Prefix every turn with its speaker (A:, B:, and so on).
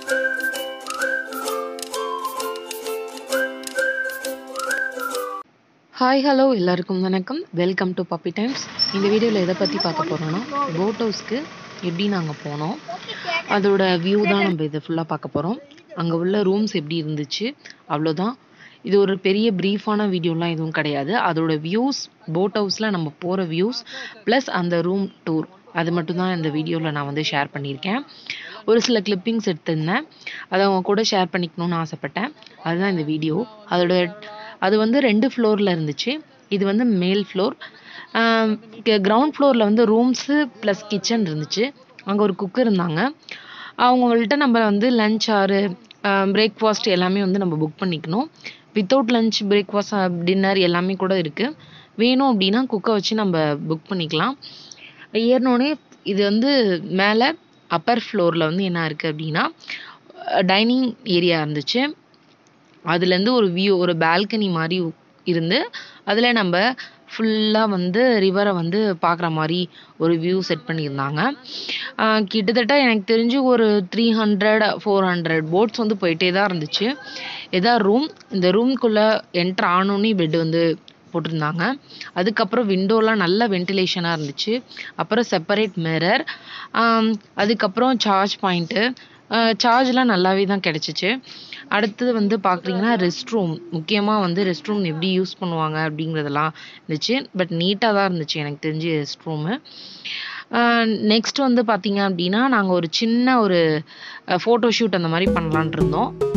A: hi hello எல்லாருக்கும் வணக்கம் welcome to puppy times இந்த வீடியோவில் எதை பற்றி பார்க்க போகிறோன்னா போட் ஹவுஸ்க்கு எப்படி நாங்கள் போனோம் அதோட வியூ தான் நம்ம இதை ஃபுல்லாக பார்க்க போகிறோம் அங்கே உள்ள ரூம்ஸ் எப்படி இருந்துச்சு அவ்வளோதான் இது ஒரு பெரிய ப்ரீஃபான வீடியோலாம் எதுவும் கிடையாது அதோட வியூஸ் போட் ஹவுஸில் நம்ம போகிற வியூஸ் ப்ளஸ் அந்த ரூம் டூர் அது மட்டும்தான் இந்த வீடியோவில் நான் வந்து ஷேர் பண்ணியிருக்கேன் ஒரு சில கிளிப்பிங்ஸ் எடுத்திருந்தேன் அதை அவங்க கூட ஷேர் பண்ணிக்கணும்னு ஆசைப்பட்டேன் அதுதான் இந்த வீடியோ அதோட அது வந்து ரெண்டு ஃப்ளோரில் இருந்துச்சு இது வந்து மேல் ஃப்ளோர் கிரவுண்ட் ஃப்ளோரில் வந்து ரூம்ஸு ப்ளஸ் கிச்சன் இருந்துச்சு அங்கே ஒரு குக் இருந்தாங்க அவங்கள்ட்ட நம்ம வந்து லஞ்ச் ஆறு பிரேக்ஃபாஸ்ட் எல்லாமே வந்து நம்ம புக் பண்ணிக்கணும் வித்தவுட் லஞ்ச் பிரேக்ஃபாஸ்ட் டின்னர் எல்லாமே கூட இருக்குது வேணும் அப்படின்னா குக்கை வச்சு நம்ம புக் பண்ணிக்கலாம் ஏறினோடனே இது வந்து மேலே அப்பர் ஃப்ளோரில் வந்து என்ன இருக்குது அப்படின்னா டைனிங் ஏரியா இருந்துச்சு அதுலேருந்து ஒரு வியூ ஒரு பால்கனி மாதிரி இருந்து அதில் நம்ம ஃபுல்லாக வந்து ரிவரை வந்து பார்க்குற மாதிரி ஒரு வியூ செட் பண்ணியிருந்தாங்க ஆஹ் கிட்டத்தட்ட எனக்கு தெரிஞ்சு ஒரு three hundred four hundred boats வந்து போயிட்டே தான் இருந்துச்சு இதான் ரூம் இந்த ரூம்குள்ளே என்ட்ரு ஆனோன்னே பெட் வந்து போட்டிருந்தாங்க அதுக்கப்புறம் விண்டோலாம் நல்ல வென்டிலேஷனாக இருந்துச்சு அப்புறம் செப்பரேட் மிரர் அதுக்கப்புறம் சார்ஜ் பாயிண்ட்டு சார்ஜ்லாம் நல்லாவே தான் கிடச்சிச்சு அடுத்தது வந்து பார்க்குறீங்கன்னா ரெஸ்ட் ரூம் முக்கியமாக வந்து ரெஸ்ட் ரூம் எப்படி யூஸ் பண்ணுவாங்க அப்படிங்கிறதெல்லாம் இருந்துச்சு பட் நீட்டாக தான் இருந்துச்சு எனக்கு தெரிஞ்சு ரெஸ்ட் ரூமு நெக்ஸ்ட் வந்து பார்த்தீங்க அப்படின்னா நாங்கள் ஒரு சின்ன ஒரு ஃபோட்டோ ஷூட் அந்த மாதிரி பண்ணலான் இருந்தோம்